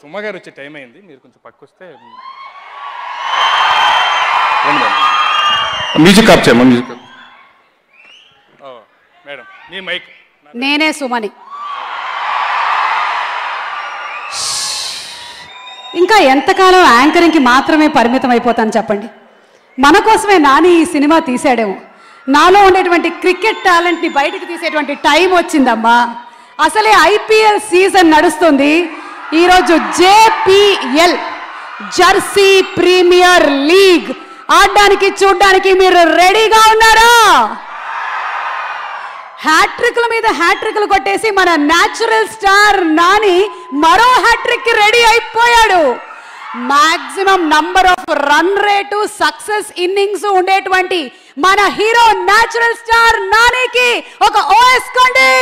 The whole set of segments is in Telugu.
ఉమ్మగారు వచ్చే టైం అయింది మీరు కొంచెం పక్క వస్తే మ్యూజిక్ ఆఫ్ చేయమ్మా మ్యూజిక్ ఆఫ్ ఓ, మేడం మీ మైక్ నేనే సుమని ఇంకా ఎంతకాలం యాంకరింగ్కి మాత్రమే పరిమితం అయిపోతాను చెప్పండి మన కోసమే నాని ఈ సినిమా తీసాడేమో నాలో ఉండేటువంటి క్రికెట్ టాలెంట్ని బయటకు తీసేటువంటి టైం వచ్చిందమ్మా అసలే ఐపీఎల్ సీజన్ నడుస్తుంది ఈరోజు జేపీఎల్ జెర్సీ ప్రీమియర్ లీగ్ ఆడడానికి చూడడానికి మీరు రెడీగా ఉన్నారా హ్యాట్రిక్ల మీద హ్యాట్రిక్లు కొట్టేసి మన న్యాచురల్ స్టార్ నాని మరో హ్యాట్రిక్ కి రెడీ అయిపోయాడు maximum number of run rate success innings ఉండేటువంటి మన హీరో న్యాచురల్ స్టార్ నానికి ఒక ఓఎస్ కొండి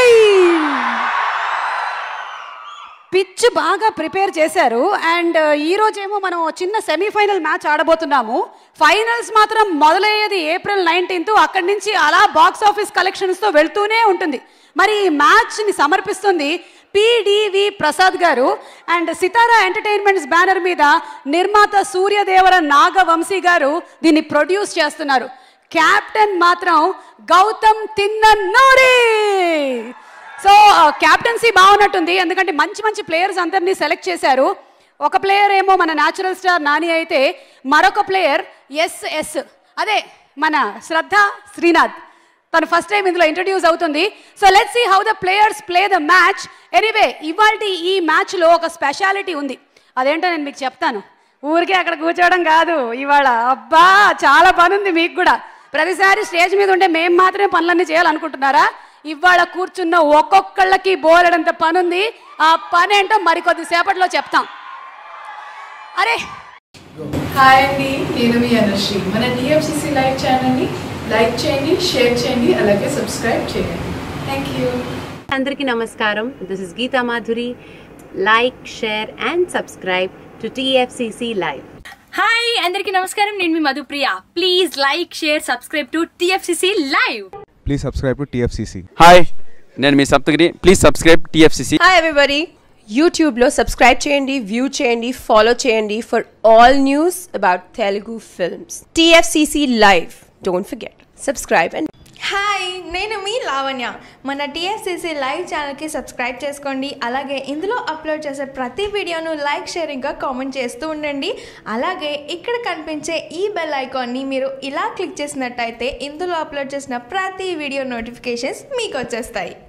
పిచ్ బాగా ప్రిపేర్ చేశారు అండ్ ఈ రోజేమో మనం చిన్న సెమీఫైనల్ మ్యాచ్ ఆడబోతున్నాము ఫైనల్స్ మాత్రం మొదలయ్యేది ఏప్రిల్ నైన్టీన్త్ అక్కడి నుంచి అలా బాక్స్ ఆఫీస్ కలెక్షన్స్తో వెళ్తూనే ఉంటుంది మరి ఈ మ్యాచ్ని సమర్పిస్తుంది పిడివి ప్రసాద్ గారు అండ్ సితారా ఎంటర్టైన్మెంట్స్ బ్యానర్ మీద నిర్మాత సూర్యదేవర నాగవంశీ గారు దీన్ని ప్రొడ్యూస్ చేస్తున్నారు క్యాప్టెన్ మాత్రం గౌతమ్ తిన్నన్నూరి సో క్యాప్టెన్సీ బాగున్నట్టుంది ఎందుకంటే మంచి మంచి ప్లేయర్స్ అందరినీ సెలెక్ట్ చేశారు ఒక ప్లేయర్ ఏమో మన న్యాచురల్ స్టార్ నాని అయితే మరొక ప్లేయర్ ఎస్ఎస్ అదే మన శ్రద్ధ శ్రీనాథ్ తను ఫస్ట్ టైం ఇందులో ఇంట్రడ్యూస్ అవుతుంది so let's see how the players play the match anyway ఇవాళ ఈ మ్యాచ్లో ఒక స్పెషాలిటీ ఉంది అదేంటో నేను మీకు చెప్తాను ఊరికే అక్కడ కూర్చోవడం కాదు ఇవాళ అబ్బా చాలా పని ఉంది మీకు కూడా ప్రతిసారి స్టేజ్ మీద ఉంటే మేము మాత్రమే పనులన్నీ చేయాలనుకుంటున్నారా ఇవాళ కూర్చున్న ఒక్కొక్కళ్ళకి బోలెడంత పని ఉంది ఆ పని ఏంటో మరికొద్ది సేపట్లో చెప్తాం అరే హాయ్ అండి నేను మీ అనుశ్రీ మన టీఎఫ్సిసి లైవ్ ఛానల్ని లైక్ చేయండి షేర్ చేయండి అలాగే సబ్స్క్రైబ్ చేయండి థ్యాంక్ యూ అందరికీ నమస్కారం this is Geetha Madhuri like share and subscribe to TFCC live hi అందరికీ నమస్కారం నేను మీ Madhupriya please like share subscribe to TFCC live Please subscribe to TFCC. హాయ్ నేను మీ Saptagiri please subscribe TFCC hi everybody యూట్యూబ్లో సబ్స్క్రైబ్ చేయండి వ్యూ చేయండి ఫాలో చేయండి for all news about Telugu films TFCC live don't forget subscribe and hi నేను మీ లావణ్య మన టీఎస్సీసీ లైవ్ ఛానల్కి సబ్స్క్రైబ్ చేసుకోండి అలాగే ఇందులో అప్లోడ్ చేసే ప్రతి వీడియోను లైక్ షేర్ ఇంకా కామెంట్ చేస్తూ ఉండండి అలాగే ఇక్కడ కనిపించే ఈ బెల్ ఐకాన్ని మీరు ఇలా క్లిక్ చేసినట్టయితే ఇందులో అప్లోడ్ చేసిన ప్రతి వీడియో నోటిఫికేషన్స్ మీకు వచ్చేస్తాయి